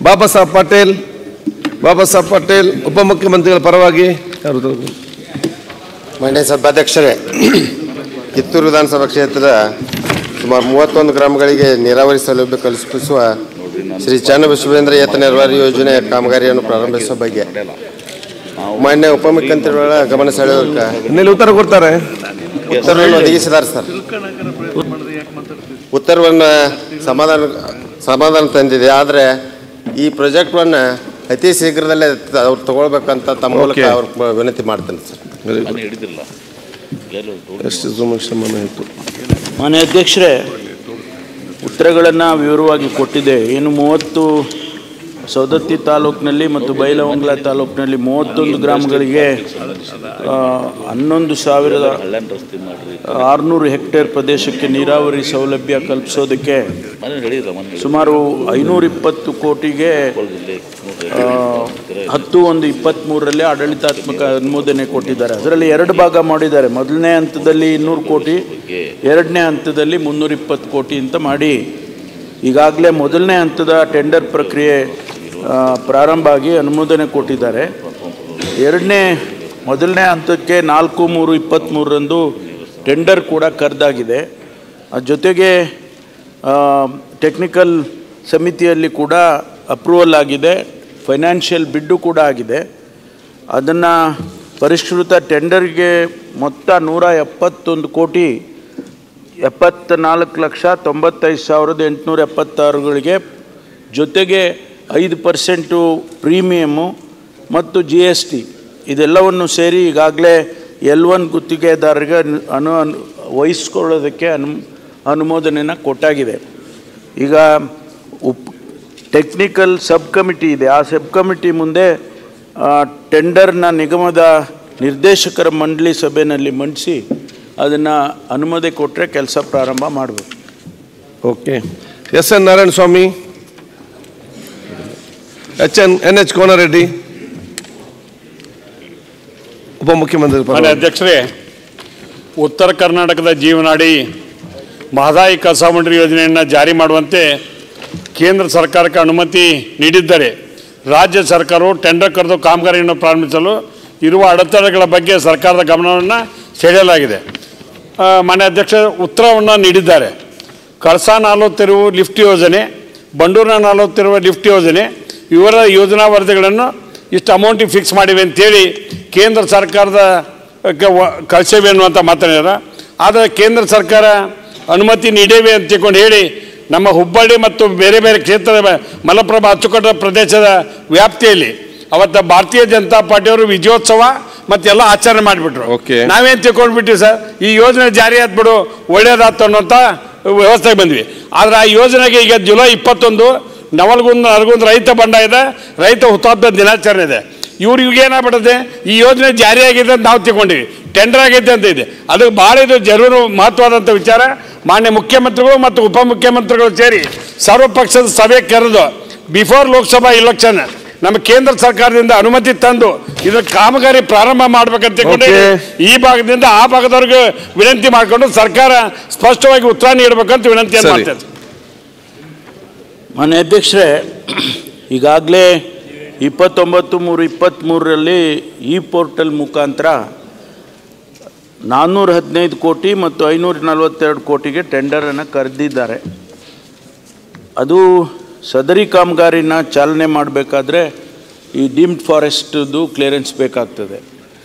ಬಾಬಾ ಸಾಹೇಬ್ ಪಟೇಲ್ ಬಾಬಾ ಸಾಹೇಬ್ ಪಟೇಲ್ ಉಪಮುಖ್ಯಮಂತ್ರಿಗಳ ಪರವಾಗಿ ಯಾರು ಉತ್ತರ- ಮಾನ್ಯ ಸಭಾಧ್ಯಕ್ಷರೇ ಕಿತ್ತೂರು ವಿಧಾನಸಭಾ ಕ್ಷೇತ್ರದ ಸುಮಾರು ಮೂವತ್ತೊಂದು ಗ್ರಾಮಗಳಿಗೆ ನೀರಾವರಿ ಸೌಲಭ್ಯ ಕಲ್ಪಿಸುವ ಶ್ರೀ ಚನ್ನಬಸವೇಂದ್ರ ಏತ ನೆರವಾರಿ ಯೋಜನೆ ಕಾಮಗಾರಿಯನ್ನು ಪ್ರಾರಂಭಿಸುವ ಬಗ್ಗೆ ಮಾನ್ಯ ಉಪಮುಖ್ಯಮಂತ್ರಿಗಳ ಗಮನ ಸೆಳೆಯೋದಕ್ಕೆ ಇನ್ನೆಲ್ಲಿ ಉತ್ತರ ಕೊಡ್ತಾರೆ ಉತ್ತರವನ್ನು ಒದಗಿಸಿದ್ದಾರೆ ಸರ್ ಉತ್ತರವನ್ನು ಸಮಾಧಾನ ಸಮಾಧಾನ ತಂದಿದೆ ಆದರೆ ಈ ಪ್ರಾಜೆಕ್ಟನ್ನು ಅತಿ ಶೀಘ್ರದಲ್ಲೇ ತ- ಅವ್ರು ತಗೊಳ್ಬೇಕಂತ ತಮ್ಮ ಮೂಲಕ Okay. ಅವ್ರ ವಿನಂತಿ ಮಾಡ್ತೇನೆ ಸರ್ ವೆರಿ ಗುಡ್ ಎಷ್ಟು ಸುಮಕ್ಷಮನ ಆಯಿತು ಮಾನ್ಯ ಅಧ್ಯಕ್ಷರೇ ಉತ್ತರಗಳನ್ನು ವಿವರವಾಗಿ ಕೊಟ್ಟಿದೆ ಏನು ಮೂವತ್ತು ಸೌದತ್ತಿ ತಾಲೂಕಿನಲ್ಲಿ ಮತ್ತು ಬೈಲಹೊಂಗಲ ತಾಲೂಕಿನಲ್ಲಿ ಮೂವತ್ತೊಂದು ಗ್ರಾಮಗಳಿಗೆ ಆ, ಹನ್ನೊಂದು ಸಾವಿರದ ಆರುನೂರು ಹೆಕ್ಟೇರ್ ಪ್ರದೇಶಕ್ಕೆ ನೀರಾವರಿ ಸೌಲಭ್ಯ ಕಲ್ಪಿಸೋದಕ್ಕೆ ಸುಮಾರು ಐನೂರ ಇಪ್ಪತ್ತು ಕೋಟಿಗೆ ಆ, ಹತ್ತು ಒಂದು ಇಪ್ಪತ್ತ್ಮೂರರಲ್ಲಿ ಆಡಳಿತಾತ್ಮಕ ಅನುಮೋದನೆ ಕೊಟ್ಟಿದ್ದಾರೆ ಅದರಲ್ಲಿ ಎರಡು ಭಾಗ ಮಾಡಿದ್ದಾರೆ ಮೊದಲನೇ ಹಂತದಲ್ಲಿ ಇನ್ನೂರು ಕೋಟಿ ಎರಡನೇ ಹಂತದಲ್ಲಿ ಮುನ್ನೂರ ಇಪ್ಪತ್ತು ಕೋಟಿ ಅಂತ ಮಾಡಿ ಈಗಾಗಲೇ ಮೊದಲನೇ ಹಂತದ ಟೆಂಡರ್ ಪ್ರಕ್ರಿಯೆ ಆ, ಪ್ರಾರಂಭ ಆಗಿ ಅನುಮೋದನೆ ಕೊಟ್ಟಿದ್ದಾರೆ ಎರಡನೇ ಮೊದಲನೇ ಹಂತಕ್ಕೆ ನಾಲ್ಕು ಮೂರು ಇಪ್ಪತ್ತ್ಮೂರರಂದು ಟೆಂಡರ್ ಕೂಡ ಕರೆದಾಗಿದೆ ಆ ಜೊತೆಗೆ ಟೆಕ್ನಿಕಲ್ ಸಮಿತಿಯಲ್ಲಿ ಕೂಡ ಅಪ್ರೂವಲ್ ಆಗಿದೆ ಫೈನಾನ್ಷಿಯಲ್ ಬಿಡ್ಡು ಕೂಡ ಆಗಿದೆ ಅದನ್ನು ಪರಿಷ್ಕೃತ ಟೆಂಡರ್ಗೆ ಮೊತ್ತ ನೂರ ಎಪ್ಪತ್ತೊಂದು ಕೋಟಿ ಎಪ್ಪತ್ತ ನಾಲ್ಕು ಲಕ್ಷ ತೊಂಬತ್ತೈದು ಸಾವಿರದ ಎಂಟುನೂರ ಎಪ್ಪತ್ತಾರುಗಳಿಗೆ ಜೊತೆಗೆ ಐದು ಪರ್ಸೆಂಟು ಪ್ರೀಮಿಯಮ್ಮು ಮತ್ತು ಜಿ ಎಸ್ ಟಿ ಇದೆಲ್ಲವನ್ನು ಸೇರಿ ಈಗಾಗಲೇ ಎಲ್ ಒನ್ ಗುತ್ತಿಗೆದಾರರಿಗೆ ಅನು ಅನು ಅನು ವಹಿಸ್ಕೊಳ್ಳೋದಕ್ಕೆ ಅನು ಅನುಮೋದನೆಯನ್ನು ಕೊಟ್ಟಾಗಿದೆ ಈಗ ಉಪ್ ಟೆಕ್ನಿಕಲ್ ಸಬ್ ಕಮಿಟಿ ಇದೆ ಆ ಸಬ್ ಕಮಿಟಿ ಮುಂದೆ ಆ, ಟೆಂಡರ್ನ ನಿಗಮದ ನಿರ್ದೇಶಕರ ಮಂಡಳಿ ಸಭೆಯಲ್ಲಿ ಮಂಡಿಸಿ ಅದನ್ನು ಅನುಮತಿ ಕೊಟ್ಟರೆ ಕೆಲಸ ಪ್ರಾರಂಭ ಮಾಡಬೇಕು okay S N Narayana Swamy H N N H Konareddy ಉಪಮುಖ್ಯಮಂತ್ರಿ ಮಾನ್ಯ ಪರವಾಗಿ. ಅಧ್ಯಕ್ಷರೇ ಉತ್ತರ ಕರ್ನಾಟಕದ ಜೀವನಾಡಿ ಮಹದಾಯಿ ಕಸ ಮಂಡಳಿ ಯೋಜನೆಯನ್ನು ಜಾರಿ ಮಾಡುವಂತೆ ಕೇಂದ್ರ ಸರ್ಕಾರಕ್ಕೆ ಅನುಮತಿ ನೀಡಿದ್ದರೆ ರಾಜ್ಯ ಸರ್ಕಾರವು ಟೆಂಡರ್ ಕರೆದು ಕಾಮಗಾರಿಯನ್ನು ಪ್ರಾರಂಭಿಸಲು ಇರುವ ಅಡೆತಡೆಗಳ ಬಗ್ಗೆ ಸರ್ಕಾರದ ಗಮನವನ್ನು ಸೆಳೆಯಲಾಗಿದೆ ಆ, ಮಾನ್ಯ ಅಧ್ಯಕ್ಷ ಉತ್ತರವನ್ನು ನೀಡಿದ್ದಾರೆ ಕಳಸಾ ನಾಲೋ ತೆರವು ಲಿಫ್ಟ್ ಯೋಜನೆ ಬಂಡೂರಿನ ನಾಲೋ ತೆರವು ಲಿಫ್ಟ್ ಯೋಜನೆ ಇವರ ಯೋಜನಾ ವರದಿಗಳನ್ನು ಇಷ್ಟು ಅಮೌಂಟಿಗೆ ಫಿಕ್ಸ್ ಮಾಡಿವೆ ಅಂತೇಳಿ ಕೇಂದ್ರ ಸರ್ಕಾರದ ಕ್ಕೆ ವ- ಕಳಿಸೇವೆ ಅನ್ನುವಂಥ ಮಾತನಾಡ್ಯಾರ ಆದರೆ ಕೇಂದ್ರ ಸರ್ಕಾರ ಅನುಮತಿ ನೀಡೇವೆ ಅಂತ ತಿಳ್ಕೊಂಡು ಹೇಳಿ ನಮ್ಮ ಹುಬ್ಬಳ್ಳಿ ಮತ್ತು ಬೇರೆ ಬೇರೆ ಕ್ಷೇತ್ರದ ಬ- ಮಲಪ್ರಭಾ ಅಚ್ಚುಕಟ್ಟ ಪ್ರದೇಶದ ವ್ಯಾಪ್ತಿಯಲ್ಲಿ ಅವತ್ತ ಭಾರತೀಯ ಜನತಾ ಪಾರ್ಟಿಯವರು ವಿಜಯೋತ್ಸವ ಮತ್ತೆಲ್ಲ ಆಚರಣೆ ಮಾಡಿಬಿಟ್ರು Okay. ನಾವೇನು ತಿಳ್ಕೊಂಡ್ಬಿಟ್ಟಿವಿ ಸರ್ ಈ ಯೋಜನೆ ಜಾರಿ ಆದ್ಬಿಡು ಒಳ್ಳೇದಾಯ್ತು ಅನ್ನೋಂಥ ವ್ಯವಸ್ಥೆಗೆ ಬಂದ್ವಿ ಆದರೆ ಆ ಯೋಜನೆಗೆ ಈಗ ಜುಲೈ ಇಪ್ಪತ್ತೊಂದು ನವಲ್ಗುಂದ ನರಗುಂದ ರೈತ ಬಂಡಾಯದ ರೈತ ಹುತಾತ್ಮ ದಿನಾಚರಣೆ ಇದೆ ಇವ್ರು ಇವಾಗ ಏನಾಗ್ಬಿಡುತ್ತೆ ಈ ಯೋಜನೆ ಜಾರಿಯಾಗಿದೆ ಅಂತ ನಾವು ತಿಳ್ಕೊಂಡಿವಿ ಟೆಂಡರ್ ಆಗೈತೆ ಅಂತ ಇದೆ ಅದಕ್ಕೆ ಭಾಳ ಇದು ಜರೂರು ಮಹತ್ವವಾದಂಥ ವಿಚಾರ ಮಾನ್ಯ ಮುಖ್ಯಮಂತ್ರಿಗಳು ಮತ್ತು ಉಪಮುಖ್ಯಮಂತ್ರಿಗಳು ಸೇರಿ ಸರ್ವಪಕ್ಷದ ಸಭೆ ಕರೆದು ಬಿಫೋರ್ ಲೋಕಸಭಾ ಇಲೆಕ್ಷನ್ ನಮ್ಮ ಕೇಂದ್ರ ಸರ್ಕಾರದಿಂದ ಅನುಮತಿ ತಂದು ಇದರ ಕಾಮಗಾರಿ ಪ್ರಾರಂಭ ಮಾಡ್ಬೇಕಂತ ತಿಳ್ಕೊಂಡು Okay. ಈ ಭಾಗದಿಂದ ಆ ಭಾಗದವ್ರಿಗೆ ವಿನಂತಿ ಮಾಡಿಕೊಂಡು ಸರ್ಕಾರ ಸ್ಪಷ್ಟವಾಗಿ ಉತ್ತರ ನೀಡಬೇಕಂತ ವಿನಂತಿಯನ್ನು ಸರಿ. ಮಾಡ್ತೇನೆ ಮಾನ್ಯ ಅಧ್ಯಕ್ಷರೇ ಈಗಾಗಲೇ ಇಪ್ಪತ್ತೊಂಬತ್ತು ಮೂರು ಇಪ್ಪತ್ತ್ಮೂರರಲ್ಲಿ ಈ ಪೋರ್ಟಲ್ ಮುಖಾಂತರ ನಾನ್ನೂರ ಹದಿನೈದು ಕೋಟಿ ಮತ್ತು ಐನೂರ ನಲವತ್ತೆರಡು ಕೋಟಿಗೆ ಟೆಂಡರನ್ನು ಕರೆದಿದ್ದಾರೆ ಅದು ಸದರಿ ಕಾಮಗಾರಿನ ಚಾಲನೆ ಮಾಡಬೇಕಾದ್ರೆ ಈ ಡೀಮ್ಡ್ ಫಾರೆಸ್ಟ್ದು ಕ್ಲಿಯರೆನ್ಸ್ ಬೇಕಾಗ್ತದೆ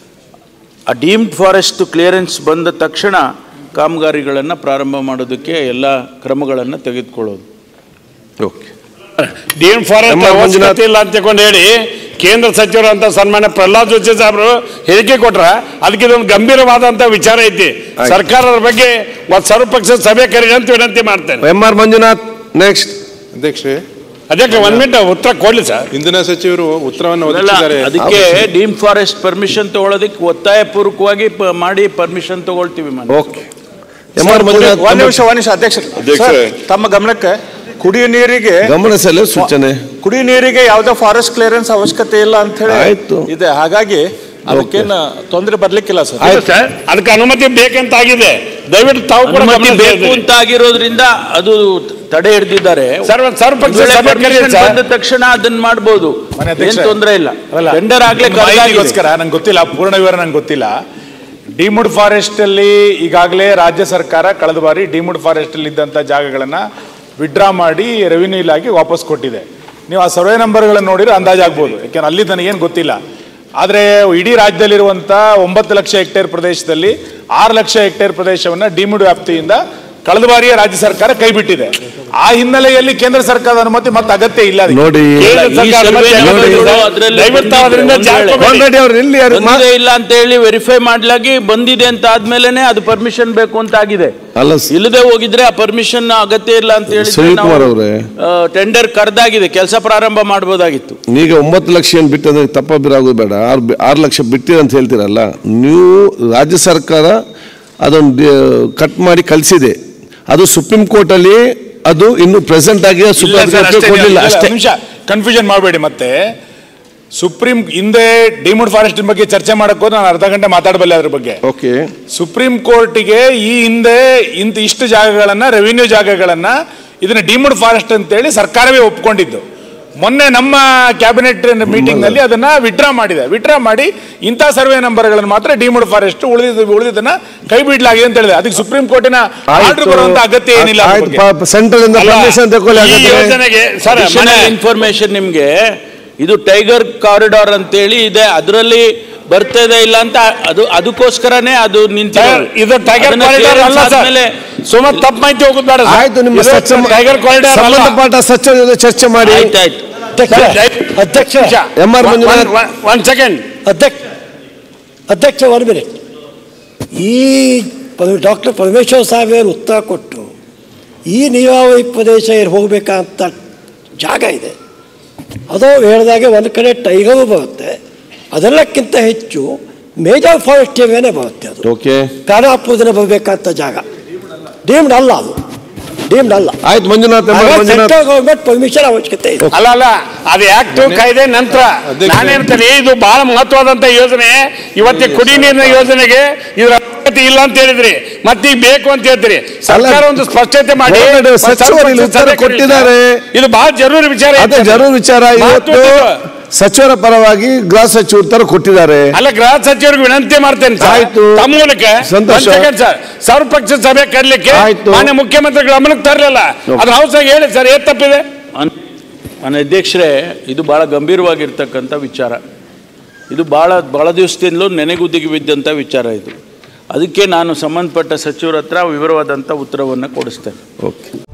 ಆ ಡೀಮ್ಡ್ ಫಾರೆಸ್ಟ್ ಕ್ಲಿಯರೆನ್ಸ್ ಬಂದ ತಕ್ಷಣ ಕಾಮಗಾರಿಗಳನ್ನು ಪ್ರಾರಂಭ ಮಾಡೋದಕ್ಕೆ ಎಲ್ಲ ಕ್ರಮಗಳನ್ನು ತೆಗೆದುಕೊಳ್ಳೋದು ಓಕೆ ಡೀನ್ ಫಾರೆಸ್ಟ್ ನಮ್ಮ ಮಂಜುನಾಥ್- ಅವಶ್ಯಕತೆ ಇಲ್ಲ ಅಂತ ತಿಳ್ಕೊಂಡು ಹೇಳಿ ಕೇಂದ್ರ ಸಚಿವರು ಅಂತ ಸನ್ಮಾನ್ಯ ಪ್ರಹ್ಲಾದ್ ಜೋಶಿ ಸಾಹೇಬರು ಹೇಳಿಕೆ ಕೊಟ್ರ ಅದಕ್ಕೆ ಇದೊಂದು ಗಂಭೀರವಾದಂತ ವಿಚಾರ ಐತಿ ಆಯ್ತು. ಸರ್ಕಾರದ ಬಗ್ಗೆ ಒಂದು ಸರ್ವಪಕ್ಷ ಸಭೆ ಕರೀರಿ ಅಂತ ವಿನಂತಿ ಮಾಡ್ತೇನೆ ಎಂ ಆರ್ ಮಂಜುನಾಥ್ ನೆಕ್ಸ್ಟ್ ಅಧ್ಯಕ್ಷರೇ ಅದಕ್ಕೆ ಒಂದ್ ಮಿನಿಟ್ ಉತ್ತರ ಕೊಡ್ಲಿ ಸರ್ ಇಂಧನ ಸಚಿವರು ಉತ್ತರವನ್ನು ಅಲ್ಲ, ಒದಗಿಸಿದ್ದಾರೆ ಅದಕ್ಕೆ ಡೀಮ್ ಫಾರೆಸ್ಟ್ ಪರ್ಮಿಷನ್ ತಗೊಳ್ಳೋದಕ್ಕೆ ಒತ್ತಾಯಪೂರ್ವಕವಾಗಿ ಪ- ಮಾಡಿ ಪರ್ಮಿಷನ್ ತಗೊಳ್ತೀವಿ ಮನೆ ಓಕೆ ಎಂ ಆರ್ ಮಂಜುನಾಥ್ ಒಂದ್ ನಿಮಿಷ ಒಂದ್ ನಿಮಿಷ ಅಧ್ಯಕ್ಷ ಅಧ್ಯಕ್ಷರೇ. ಸರ್, ತಮ್ಮ ಗಮನಕ್ಕೆ ಕುಡಿಯ ನೀರಿಗೆ ಗಮನಿಸಲು ಸೂಚನೆ ಕುಡಿಯ ನೀರಿಗೆ ಯಾವುದೇ ಫಾರೆಸ್ಟ್ ಕ್ಲಿಯರೆನ್ಸ್ ಅವಶ್ಯಕತೆ ಇಲ್ಲ ಅಂತ ಹೇಳಿ ಆಯ್ತು. ಇದೆ ಹಾಗಾಗಿ ಅದಕ್ಕೇನು ತೊಂದರೆ ಬರ್ಲಿಕ್ಕಿಲ್ಲ ಸರ್ ಇಲ್ಲ ಸರ್ ಅದಕ್ಕೆ ಅನುಮತಿ ಬೇಕಂತ ಆಗಿದೆ ದಯವಿಟ್ಟು ತಾವು ಕೂಡ ಅನುಮತಿ ಗಮನ ಬೇಕು ಹರಿಸಿ. ಅಂತ ಆಗಿರೋದ್ರಿಂದ ಅದು ತಡೆ ಹಿಡಿದಿದ್ದಾರೆ ಸರ್ ಒಂದು ಸರ್ವಪಕ್ಷ ಒಂದ್ ವೇಳೆ ಸಭೆ permission ಕರೀರಿ ಸರ್. ಬಂದ ತಕ್ಷಣ ಅದನ್ನ ಮಾಡ್ಬೋದು ಮನೆ ಏನ್ ಅಧ್ಯಕ್ಷರೇ. ತೊಂದರೆ ಇಲ್ಲ ಅಲ್ಲ, ಟೆಂಡರ್ ಆಗ್ಲೇ ನಿಮ್ಮ ಮಾಹಿತಿಗೋಸ್ಕರ ನಂಗೆ ಗೊತ್ತಿಲ್ಲ ಪೂರ್ಣ ವಿವರ ನಂಗೆ ಗೊತ್ತಿಲ್ಲ ಡಿಮುಡ್ ಫಾರೆಸ್ಟ್ ಅಲ್ಲಿ ಈಗಾಗಲೇ ರಾಜ್ಯ ಸರ್ಕಾರ ಕಳೆದ ಬಾರಿ ಡಿಮುಡ್ ಫಾರೆಸ್ಟ್ ಅಲ್ಲಿ ಇದ್ದಂಥ ಜಾಗಗಳನ್ನ ವಿಡ್ರಾ ಮಾಡಿ ರೆವಿನ್ಯೂ ಇಲಾಖೆ ವಾಪಸ್ ಕೊಟ್ಟಿದೆ ನೀವು ಆ ಸರ್ವೆ ನಂಬರ್ಗಳನ್ನು ನೋಡಿದ್ರೆ ಅಂದಾಜಾಗ್ಬೋದು ಯಾಕೆಂದ್ರೆ ಅಲ್ಲಿ ನನಗೇನು ಗೊತ್ತಿಲ್ಲ ಆದರೆ ಇಡೀ ರಾಜ್ಯದಲ್ಲಿರುವಂಥ ಒಂಬತ್ತು ಲಕ್ಷ ಹೆಕ್ಟೇರ್ ಪ್ರದೇಶದಲ್ಲಿ ಆರು ಲಕ್ಷ ಹೆಕ್ಟೇರ್ ಪ್ರದೇಶವನ್ನು ಡಿಮುಡ್ ವ್ಯಾಪ್ತಿಯಿಂದ ಕಳೆದ ಬಾರಿಯೇ ರಾಜ್ಯ ಸರ್ಕಾರ ಕೈಬಿಟ್ಟಿದೆ ಆ ಹಿನ್ನೆಲೆಯಲ್ಲಿ ಕೇಂದ್ರ ಸರ್ಕಾರದ ಅನುಮತಿ ಮತ್ತೆ ಅಗತ್ಯ ಇಲ್ಲ ಅದಕ್ಕೆ. ನೋಡಿ ಕೇಂದ್ರ ಈ ಸರ್ಕಾರ ಸರ್ವೆ ಮತ್ತೆ ನೋಡಿ. ನಂಬರ್ಗಳು ಅದ್ರಲ್ಲಿ ದಯವಿಟ್ಟು ಬಂದಿದೆ. ಅದರಿಂದ ಒಂದ್ ಜಾಗ ವೇಳೆ ಕೊಡಿ. ಆಲ್ರೆಡಿ ಅವ್ರು ಇಲ್ಲಿ ಯಾರು ಮಾ- ಬಂದಿದೆ ಇಲ್ಲ ಅಂತ ಹೇಳಿ ವೆರಿಫೈ ಮಾಡ್ಲಾಗಿ ಬಂದಿದೆ ಅಂತ ಆದ್ಮೇಲೆನೆ ಅದು ಪರ್ಮಿಷನ್ ಬೇಕು ಅಂತ ಆಗಿದೆ ಅಲ್ಲ ಸ- ಇಲ್ಲದೆ ಹೋಗಿದ್ರೆ ಆ ಪರ್ಮಿಷನ್ ಅಗತ್ಯ ಇಲ್ಲ ಅಂತ ಹೇಳಿ ಸುನೀಲ್ ಅವರೇ. ಟೆಂಡರ್ ಕರೆದಾಗಿದೆ ಕೆಲಸ ಪ್ರಾರಂಭ ಮಾಡಬಹುದಾಗಿತ್ತು ಈಗ ಒಂಬತ್ತು ಲಕ್ಷ ಏನು ಬಿಟ್ಟಂದ್ರೆ ತಪ್ಪಾಗೋದು ಬೇಡ ಆರು ಬಿ- ಆರು ಲಕ್ಷ ಬಿಟ್ಟಿದೆ ಅಂತ ಹೇಳ್ತೀರಲ್ಲ ನೀವು ರಾಜ್ಯ ಸರ್ಕಾರ ಅದೊಂದು ಕಟ್ ಮಾಡಿ ಕಳಿಸಿದೆ ಅದು ಸುಪ್ರೀಂ ಕೋರ್ಟಲ್ಲಿ ಅದು ಇನ್ನು ಪ್ರೆಸೆಂಟ್ ಆಗಿ ಸುಪ್ರೀಂ ಇಲ್ಲ ಸರ್, ಕೋರ್ಟ್ ಅಷ್ಟೇ ಕೊಡಲಿಲ್ಲ ಇಲ್ಲ, ಅಷ್ಟೇ ನಿಮಿಷ ಕನ್ಫ್ಯೂಷನ್ ಮಾಡಬೇಡಿ ಮತ್ತೆ ಸುಪ್ರೀಂ ಹಿಂದೆ ಡಿಮುಡ್ ಫಾರೆಸ್ಟ್ ಬಗ್ಗೆ ಚರ್ಚೆ ಮಾಡಕ್ ಹೋದ್ರೆ ನಾನು ಅರ್ಧ ಗಂಟೆ ಮಾತಾಡಬಲ್ಲೆ ಅದ್ರ ಬಗ್ಗೆ ಓಕೆ ಸುಪ್ರೀಂ ಕೋರ್ಟಿಗೆ ಈ ಹಿಂದೆ ಇಂತ ಇಷ್ಟು ಜಾಗಗಳನ್ನ ರೆವಿನ್ಯೂ ಜಾಗಗಳನ್ನ ಇದನ್ನ ಡಿಮುಡ್ ಫಾರೆಸ್ಟ್ ಅಂತೇಳಿ ಸರ್ಕಾರವೇ ಒಪ್ಕೊಂಡಿದ್ದು ಮೊನ್ನೆ ನಮ್ಮ ಕ್ಯಾಬಿನೆಟ್ ಮೀಟಿಂಗ್ ನಲ್ಲಿ ಅದನ್ನ ವಿಡ್ರಾ ಮಾಡಿದೆ ವಿಡ್ರಾ ಮಾಡಿ ಇಂಥ ಸರ್ವೆ ನಂಬರ್ಗಳನ್ನು ಮಾತ್ರ ಡಿಮುಡ್ ಫಾರೆಸ್ಟ್ ಉಳಿದ ಉಳಿದದನ್ನ ಕೈ ಬಿಡ್ಲಾಗಿದೆ ಅಂತ ಹೇಳಿದೆ ಅದಕ್ಕೆ ಸುಪ್ರೀಂ ಕೋರ್ಟಿನ ಆರ್ಡರ್ ಬರುವಂತ ಅಗತ್ಯ ಏನಿಲ್ಲ ಅದ್ರ ಬಗ್ಗೆ. ಸೆಂಟ್ರಲ್ ಇಂದ ಅಲ್ಲ, ಪರ್ಮಿಷನ್ ತಗೊಳ್ಳಿ ಈ ಹಾಗಾದ್ರೆ. ಯೋಜನೆಗೆ ಸರ್ ಮನೆ ಇನ್ಫಾರ್ಮೇಶನ್ ನಿಮ್ಗೆ ಇದು ಟೈಗರ್ ಕಾರಿಡಾರ್ ಅಂತೇಳಿ ಇದೆ ಅದರಲ್ಲಿ ಬರ್ತದೆ ಇಲ್ಲ ಅಂತ ಅದು ಅದಕ್ಕೋಸ್ಕರನೇ ಅದು ನಿಂತಿದೆ ಸರ್, ಇದು ಟೈಗರ್ ಕಾರಿಡಾರ್ ಅಲ್ಲ ಸರ್ ಸುಮಾರು ತಪ್ಪು ಮಾಹಿತಿ ಹೋಗುದು ಬೇಡ ಸರ್. ಆಯ್ತು ನಿಮ್ಮ ಇದು ಸಚಿವ ಟೈಗರ್ ಕಾರಿಡಾರ್ ಅಲ್ಲ. ಸಂಬಂಧಪಟ್ಟ ಸಚಿವರ ಜೊತೆ ಚರ್ಚೆ ಮಾಡಿ ಆಯ್ತಾಯ್ತು ಅಧ್ಯಕ್ಷ M R Manjunath one second ಅಧ್ಯಕ್ಷ ಅಧ್ಯಕ್ಷ ಒಂದು ಮಿನಿಟ್ ಈ ಡಾಕ್ಟರ್ ಪರಮೇಶ್ವರ್ ಸಾಹೇಬರು ಉತ್ತರ ಕೊಟ್ಟು ಈ ನೀರಾವರಿ ಪ್ರದೇಶ ಏನು ಹೋಗ್ಬೇಕಂತ ಜಾಗ ಇದೆ ಅದು ಹೇಳಿದಾಗೆ ಒಂದು ಕಡೆ ಟೈಗರು ಬರುತ್ತೆ ಅದೆಲ್ಲಕ್ಕಿಂತ ಹೆಚ್ಚು ಮೇಜರ್ ಫಾರೆಸ್ಟ್ ಏರಿಯಾನೇ ಬರುತ್ತೆ ಅದು ಓಕೆ ಕಾನಾಪುರದಿಂದ ಬರಬೇಕಂತ ಜಾಗ ಡೀಮ್ಡ್ ಅಲ್ಲ ಅದು ಡೀಮ್ಡ್ ಅಲ್ಲ ಆಯ್ತು Manjunath M R Manjunath central government permission ಅವಶ್ಯಕತೆ ಇದೆ ಅಲ್ಲ ಅಲ್ಲ ಅದು ಆಕ್ಟ್ ಕಾಯ್ದೆ ನಂತರ ನಾನೇಳ್ತೇನೆ ಇದು ಬಹಳ ಮಹತ್ವದಂತ ಯೋಜನೆ ಇವತ್ತಿಗೆ ಕುಡಿ ನೀರಿನ ಯೋಜನೆಗೆ ಇದರ ಅಗತ್ಯ ಇಲ್ಲ ಅಂತ ಹೇಳಿದ್ರಿ ಮತ್ತೀಗ ಬೇಕು ಅಂತ ಹೇಳ್ತೀರಿ ಸರ್ಕಾರ ಒಂದು ಸ್ಪಷ್ಟತೆ ಮಾಡಿ ಗೌರ್ಮೆಂಟ್ ಒಂದು ಸಚಿವರು ಇಲ್ಲಿ ಉತ್ತರ ಸಭೆ ಕರೀರಿ ಕೊಟ್ಟಿದ್ದಾರೆ. ಸರ್. ಇದು ಬಹಳ ಜರೂರಿ ವಿಚಾರ ಅದೇ ಇದೆ. ಜರೂರ್ ವಿಚಾರ ಇವತ್ತು ಮಹತ್ವದ್ದು. ಸಚಿವರ ಪರವಾಗಿ ಗೃಹ ಸಚಿವ ಉತ್ತರ ಕೊಟ್ಟಿದ್ದಾರೆ ಅಲ್ಲ ಗೃಹ ಸಚಿವರಿಗೆ ವಿನಂತಿ ಮಾಡ್ತೇನೆ ಸರ್. ಆಯ್ತು. ತಮ್ಮ ಮೂಲಕ ಸಂತೋಷ. ಒಂದ್ second ಸರ್ ಸರ್ವಪಕ್ಷ ಸಭೆ ಕರೀಲಿಕ್ಕೆ ಆಯ್ತು. ಮಾನ್ಯ ಮುಖ್ಯಮಂತ್ರಿ ಗಮನಕ್ಕೆ ತರಲಿಲ್ಲ ಅದ್ರ ಹೌಸಾಗಿ ಹೇಳಿ ಸರ್ ಏನ್ ತಪ್ಪಿದೆ ನನ್ನ ಅಧ್ಯಕ್ಷರೇ ಇದು ಭಾಳ ಗಂಭೀರವಾಗಿರ್ತಕ್ಕಂಥ ವಿಚಾರ ಇದು ಭಾಳ ಭಾಳ ದಿವಸದಿಂದಲೂ ನೆನೆಗುದಿಗೆ ಬಿದ್ದಂಥ ವಿಚಾರ ಇದು ಅದಕ್ಕೆ ನಾನು ಸಂಬಂಧಪಟ್ಟ ಸಚಿವರ ಹತ್ರ ವಿವರವಾದಂಥ ಉತ್ತರವನ್ನು ಕೊಡಿಸ್ತೇನೆ ಓಕೆ